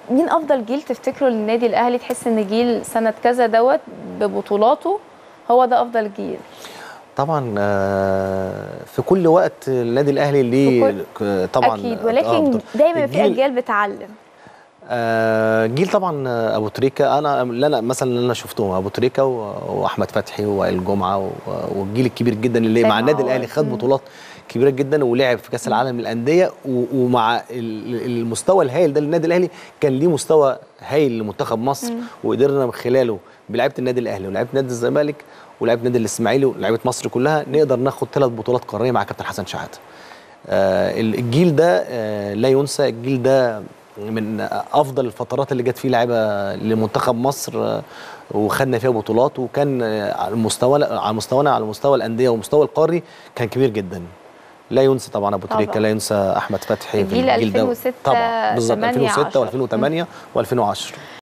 مين افضل جيل تفتكروا للنادي الاهلي تحس ان جيل سنه كذا دوت ببطولاته هو ده افضل جيل طبعا آه، في كل وقت النادي الاهلي ليه ك- طبعا اكيد آه، ولكن أفضل. دايما في الجيل- اجيال بتعلم آه، جيل طبعا آه، ابو تريكه انا اللي انا مثلا اللي انا شفتهم ابو تريكه و- واحمد فتحي ووائل جمعه و- والجيل الكبير جدا اللي سيد مع النادي معوض. الاهلي خد مم. بطولات كبيره جدا ولعب في كاس العالم للانديه و- ومع ال- المستوى الهائل ده للنادي الاهلي كان ليه مستوى هايل لمنتخب مصر وقدرنا من خلاله بلعيبه النادي الاهلي ولعيبه نادي الزمالك ولعيبه نادي الاسماعيلي ولعيبه مصر كلها نقدر ناخد ثلاث بطولات قاريه مع كابتن حسن شحاته آه، الجيل ده آه، لا ينسى الجيل ده من افضل الفترات اللي جت فيه لعيبه لمنتخب مصر آه، وخدنا فيها بطولات وكان آه، على مستوى على مستوانا على مستوى الانديه ومستوى القاري كان كبير جدا لا ينسى طبعا ابو طبعاً. تريكه لا ينسى احمد فتحي في الجيل الجيل ده 2006 طبعا بالظبط 8 2006 10. و2008 و2010